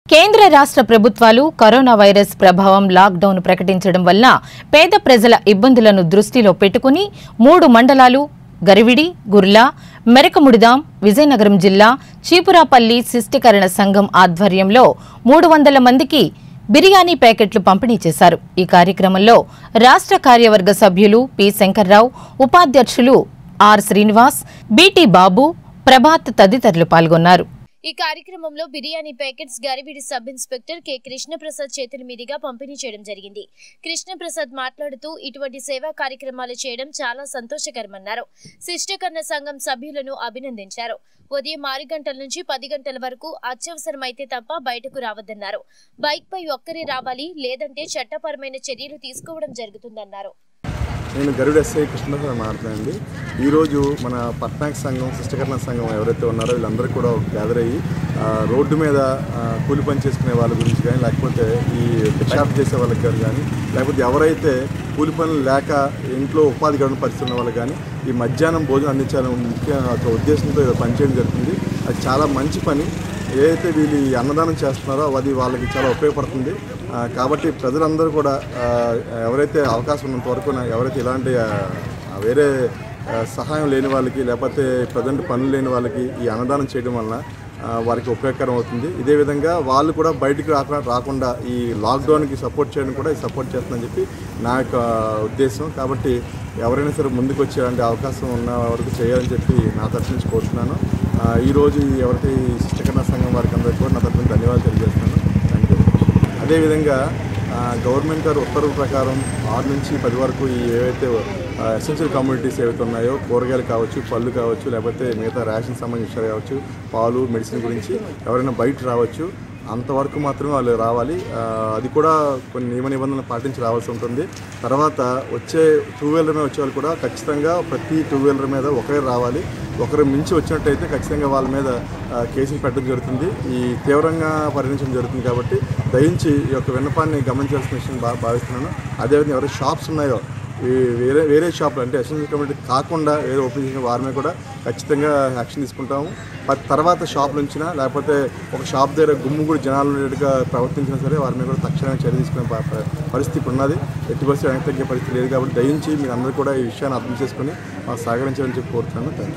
కేంద్ర రాష్ట్ర ప్రభుత్వాలు కరోనా వైరస్ ప్రభావం లాక్డౌన్ ప్రకటించడం వల్ల పేద ప్రజల ఇబ్బందులను దృష్టిలో పెట్టుకుని మూడు మండలాలు గరివిడి గుర్లా మెరకముడిదాం విజయనగరం జిల్లా చీపురాపల్లి శిష్టీకరణ సంఘం ఆధ్వర్యంలో మూడు వందల మందికి బిర్యానీ ప్యాకెట్లు పంపిణీ చేశారు ఈ కార్యక్రమంలో రాష్ట్ర కార్యవర్గ సభ్యులు పి శంకర్రావు ఉపాధ్యక్షులు ఆర్ శ్రీనివాస్ బిటి బాబు ప్రభాత్ తదితరులు పాల్గొన్నారు ఈ కార్యక్రమంలో biryani packets Garividi sub inspector K Krishnaprasad చేతుల మీదుగా పంపిణీ చేయడం జరిగింది కృష్ణప్రసాద్ మాట్లాడుతూ ఇటువంటి సేవా కార్యక్రమాలు చేయడం చాలా సంతోషకరమన్నారు శిష్టకరణ సంఘం సభ్యులను అభినందించారు ఉదయం ఆరు గంటల నుంచి పది గంటల వరకు అత్యవసరమైతే తప్ప బయటకు రావద్దన్నారు బైక్ పై ఒక్కరే రావాలి లేదంటే చట్టపరమైన చర్యలు తీసుకోవడం జరుగుతుందన్నారు నేను గరుడ ఎస్ఐ కృష్ణప్రసాద్ మాట్లాడండి ఈరోజు మన పట్నాయక సంఘం శిష్టకరణ సంఘం ఎవరైతే ఉన్నారో వీళ్ళందరూ కూడా గ్యాదర్ అయ్యి ఆ, రోడ్డు మీద ఆ, కూలి పని చేసుకునే వాళ్ళ గురించి కానీ లేకపోతే ఈ భిక్షాటన చేసే వాళ్ళకి గాని కానీ లేకపోతే ఎవరైతే కూలి పనులు లేక ఇంట్లో ఉపాధి గడవని పరిస్థితి ఉన్న వాళ్ళకి కానీ ఈ మధ్యాహ్నం భోజనం అందించాలని ముఖ్య ఒక ఉద్దేశంతో ఇది పనిచేయడం జరుగుతుంది అది చాలా మంచి పని ఏదైతే వీళ్ళు ఈ అన్నదానం చేస్తున్నారో అది వాళ్ళకి చాలా ఉపయోగపడుతుంది ఆ, కాబట్టి ప్రజలందరూ కూడా ఆ, ఎవరైతే అవకాశం ఉన్నంత వరకు నా- ఎవరైతే ఇలాంటి ఆ, వేరే ఆ, సహాయం లేని వాళ్ళకి లేకపోతే ప్రజెంట్ పనులు లేని వాళ్ళకి ఈ అన్నదానం చేయడం వలన ఆ, వారికి ఉపయోగకరం అవుతుంది ఇదే విధంగా వాళ్ళు కూడా బయటికి రాకుండా రాకుండా ఈ లాక్డౌన్కి సపోర్ట్ చేయడం కూడా సపోర్ట్ చేస్తుందని చెప్పి నా యొక్క ఉద్దేశం కాబట్టి ఎవరైనా సరే ముందుకు వచ్చే అలాంటి అవకాశం ఉన్న వరకు చేయాలని చెప్పి నా తరఫు నుంచి కోరుతున్నాను ఆ, ఈరోజు ఈ ఎవరైతే ఈ శిష్టకరణ సంఘం వారికి అందరికీ కూడా నా తరఫున ధన్యవాదాలు తెలియజేస్తున్నాను థ్యాంక్ యూ అదేవిధంగా ఆ, గవర్నమెంట్ గారు ఉత్తర్వుల ప్రకారం ఆరు నుంచి పది వరకు ఈ ఏవైతే ఎసెన్షియల్ కమ్యూనిటీస్ ఏవైతే ఉన్నాయో కూరగాయలు కావచ్చు పళ్ళు కావచ్చు లేకపోతే మిగతా రేషన్ సంబంధించిన విషయాలు కావచ్చు పాలు మెడిసిన్ గురించి ఎవరైనా బయట రావచ్చు అంతవరకు మాత్రమే వాళ్ళు రావాలి ఆ, అది కూడా కొన్ని నియమ నిబంధనలు పాటించి రావాల్సి ఉంటుంది తర్వాత వచ్చే టూ వీలర్ మీద వచ్చే వాళ్ళు కూడా ఖచ్చితంగా ప్రతి టూ వీలర్ మీద ఒకరే రావాలి ఒకరు మించి వచ్చినట్టయితే ఖచ్చితంగా వాళ్ళ మీద ఆ, కేసులు పెట్టడం జరుగుతుంది ఈ తీవ్రంగా పరిగణించడం జరుగుతుంది కాబట్టి దయించి ఈ యొక్క విన్నపాన్ని గమనించాల్సిన విషయం బా భావిస్తున్నాను అదేవిధంగా ఎవరైతే షాప్స్ ఉన్నాయో ఈ వేరే వేరే షాపులు అంటే ఎసెన్షియల్ కమ్యూనిటీ కాకుండా వేరే ఓపెన్ చేసిన వారి మీద కూడా ఖచ్చితంగా యాక్షన్ తీసుకుంటాము ప- తర్వాత షాప్ నుంచినా లేకపోతే ఒక షాప్ దగ్గర గుమ్ము కూడా జనాలు ఉండేట్టుగా ప్రవర్తించినా సరే వారి మీద కూడా తక్షణమే చర్య తీసుకునే ప- ప- పరిస్థితి ఇప్పుడు ఉన్నది ఎట్టి పరిస్థితి వెనక్కి తగ్గే పరిస్థితి లేదు కాబట్టి దయించి మీరు అందరూ కూడా ఈ విషయాన్ని అర్థం చేసుకుని మాకు సహకరించాలని చెప్పి కోరుతున్నాను థ్యాంక్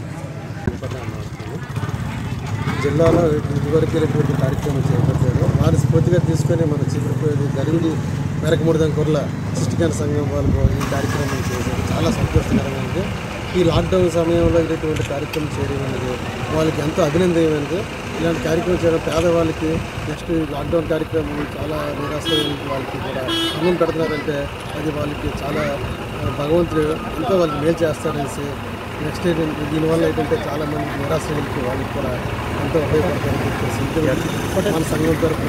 యూ జిల్లాలో ఇదివరకు ఇటువంటి కార్యక్రమం చేపట్టారు వారి స్ఫూర్తిగా తీసుకొని మన చిన్నపోయేది గరివిడి మేరకముడిదం కొర్ల సృష్టికరణ సంఘం వాళ్ళు ఈ కార్యక్రమం చేశారు చాలా సంతోషకరమైనది ఈ లాక్డౌన్ సమయంలో ఇటువంటి కార్యక్రమం చేయడం అనేది వాళ్ళకి ఎంతో అభినందనమైనది ఇలాంటి కార్యక్రమం చేయడం పేదవాళ్ళకి నెక్స్ట్ ఈ లాక్డౌన్ కార్యక్రమం చాలా నిరాశ వాళ్ళకి కూడా అన్నం పెడుతున్నారంటే అది వాళ్ళకి చాలా ఆ, భగవంతుడు ఎంతో వాళ్ళకి మేలు చేస్తారనేసి నెక్స్ట్ ఏంటంటే దీనివల్ల ఏంటంటే చాలా మంది నిరాశ్రయులకి వాళ్ళకి కూడా ఎంతో ఉపయోగపడతారని చెప్పేసి ఇది మన సంఘం తరఫున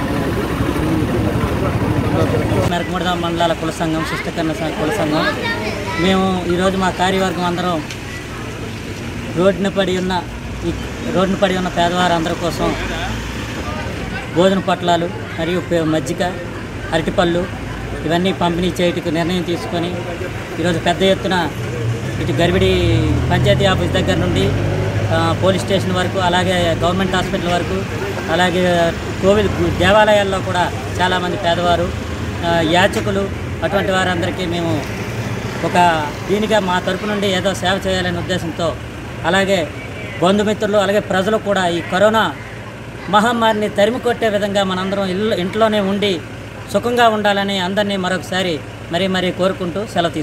వాళ్ళకి మెరకముడద మండలాల కుల సంఘం శిష్టకరణ సంఘ- కుల సంఘం మేము ఈరోజు మా కార్యవర్గం అందరం రోడ్డున పడి ఉన్న ఈ రోడ్డున పడి ఉన్న పేదవారందరి కోసం భోజన పొట్లాలు మరియు పే- మజ్జిగ అరటిపళ్ళు ఇవన్నీ పంపిణీ చేయటకు నిర్ణయం తీసుకొని ఈరోజు పెద్ద ఎత్తున ఇటు గరిబిడి పంచాయతీ ఆఫీస్ దగ్గర నుండి ఆ, పోలీస్ స్టేషన్ వరకు అలాగే గవర్నమెంట్ హాస్పిటల్ వరకు అలాగే కోవిల్ దేవాలయాల్లో కూడా చాలామంది పేదవారు ఆ, యాచకులు అటువంటి వారందరికీ మేము ఒక దీనిగా మా తరపు నుండి ఏదో సేవ చేయాలనే ఉద్దేశంతో అలాగే బంధుమిత్రులు అలాగే ప్రజలు కూడా ఈ కరోనా మహమ్మారిని తరిమి కొట్టే విధంగా మనందరం ఇల్లు ఇంట్లోనే ఉండి సుఖంగా ఉండాలని అందరినీ మరొకసారి మరీ మరీ కోరుకుంటూ సెలవు తీసుకుంటాం